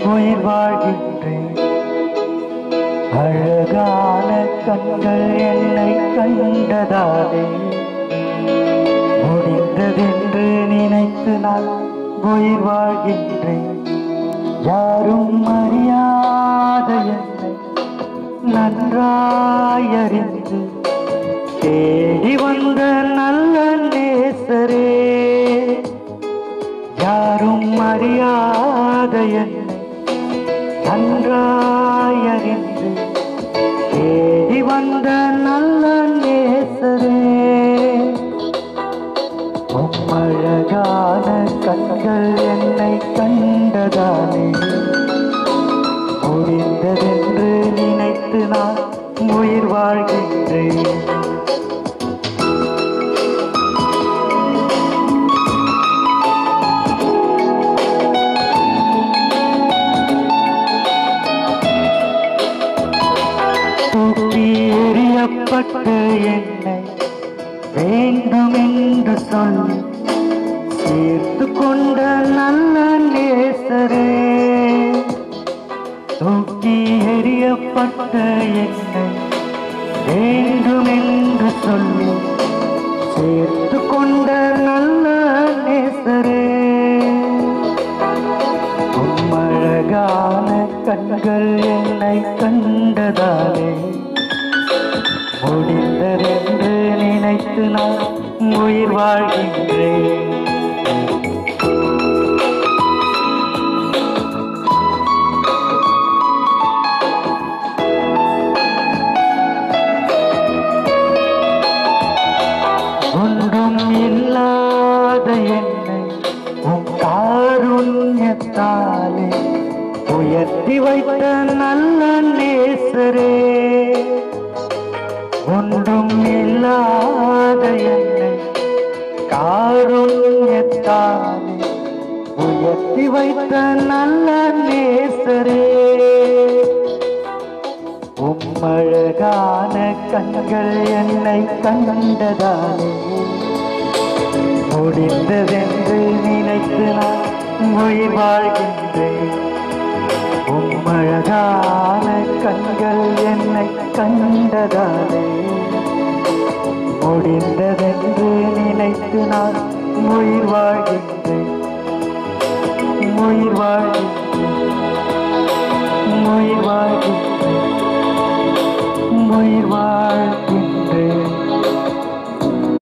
உயிர் வாழ்கின்றேன் அழகான கண்கள் என்னை கண்டதாலே முடிந்ததென்று நினைத்து நான் உயிர் வாழ்கின்றேன் யாரும் அறியாத என்னை நன்றாயறிந்து தேடி வந்த நல்ல நேசரே யாரும் அறியாத என்னை நன்றாயறிந்து தேடி வந்த நல்ல நேசரே உம்மழகான கண்கள் என்னை கண்டதானே முடிந்ததென்று நினைத்து நான் உயிர் வாழ்கின்றேன் தூக்கி எறியப்பட்ட என்னை வேண்டும் என்று சொல்லி சேர்த்து கொண்ட நல்ல நேசரே தூக்கி எறியப்பட்ட என்னை வேண்டும் என்று சொல்லி சேர்த்து கொண்ட நல்ல நேசரே உம்மழகான கண்கள் என்னை கண்டதாலே முடிந்ததென்று நினைத்து நான் உயிர் வாழ்கின்றேன் ஒன்றும் இல்லாத என்னை உன் காருண்யத்தாலே உயர்த்தி வைத்த நல்ல நேசரே ஒன்றும் இல்லாத என்னை காருண்யத்தாலே உயர்த்தி வைத்த நல்ல நேசரே உம்மழகான கண்கள் என்னை கண்டதாலே முடிந்ததென்று நினைத்து நான் உயிர் வாழ்கின்றேன் உம்மழகான கண்கள் என்னை கண்டதாலே முடிந்ததென்று நினைத்து நான் உயிர் வாழ்கின்றேன் உயிர் வாழ்கின்றேன் உயிர் வாழ்கின்றேன் உயிர் வாழ்கின்றேன்